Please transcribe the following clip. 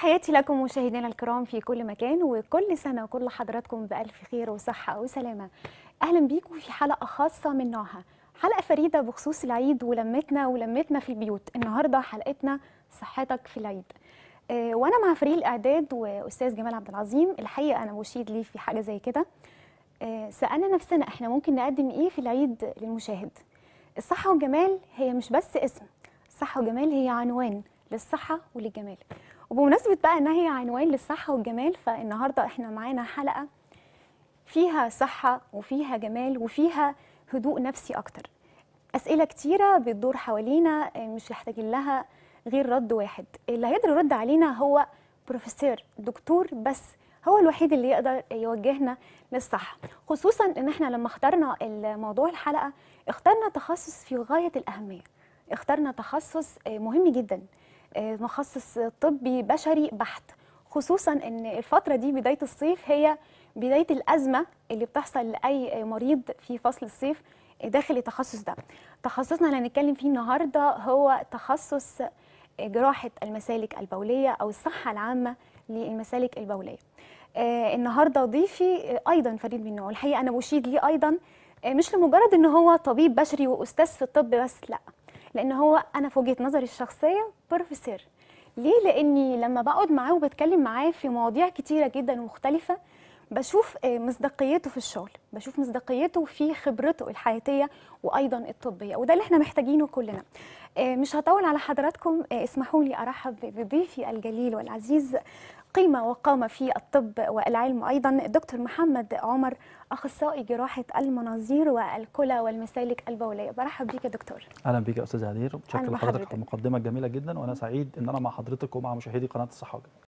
تحياتي لكم مشاهدينا الكرام في كل مكان وكل سنة وكل حضراتكم بألف خير وصحة وسلامة أهلا بيكم في حلقة خاصة من نوعها حلقة فريدة بخصوص العيد ولمتنا ولمتنا في البيوت النهاردة حلقتنا صحتك في العيد آه، وأنا مع فريق الإعداد وأستاذ جمال عبد العظيم الحقيقة أنا بشيد ليه في حاجة زي كده آه، سألنا نفسنا إحنا ممكن نقدم إيه في العيد للمشاهد الصحة والجمال هي مش بس اسم الصحة والجمال هي عنوان للصحة وللجمال وبمناسبة بقى إنها هي عنوان للصحة والجمال فالنهاردة إحنا معانا حلقة فيها صحة وفيها جمال وفيها هدوء نفسي أكتر أسئلة كتيرة بتدور حوالينا آه، مش محتاجين لها غير رد واحد اللي هيقدر يرد علينا هو بروفيسور دكتور بس هو الوحيد اللي يقدر يوجهنا للصح خصوصا ان احنا لما اخترنا الموضوع الحلقه اخترنا تخصص في غايه الاهميه اخترنا تخصص آه، مهم جدا آه، تخصص طبي بشري بحت خصوصا ان الفتره دي بدايه الصيف هي بدايه الازمه اللي بتحصل لاي مريض في فصل الصيف داخل التخصص ده تخصصنا اللي هنتكلم فيه النهارده هو تخصص جراحه المسالك البوليه او الصحه العامه للمسالك البوليه آه النهارده ضيفي آه، ايضا فريد من نوعه الحقيقه انا بشيد ليه ايضا آه مش لمجرد ان هو طبيب بشري واستاذ في الطب بس لا لان هو انا في وجهه نظري الشخصيه بروفيسور ليه لاني لما بقعد معاه وبتكلم معاه في مواضيع كتيره جدا ومختلفه بشوف آه، مصداقيته في الشغل بشوف مصداقيته في خبرته الحياتيه وايضا الطبيه وده اللي احنا محتاجينه كلنا آه، مش هطول على حضراتكم آه، اسمحوا لي ارحب بضيفي الجليل والعزيز قيمه وقامه في الطب والعلم ايضا دكتور محمد عمر اخصائي جراحه المناظير والكلى والمسالك البوليه برحب بيك يا دكتور اهلا بيك يا استاذ هدير أهلا متشكر بحضرتك. لحضرتك المقدمه الجميله جدا وانا سعيد ان انا مع حضرتك ومع مشاهدي قناه الصحه والجمال.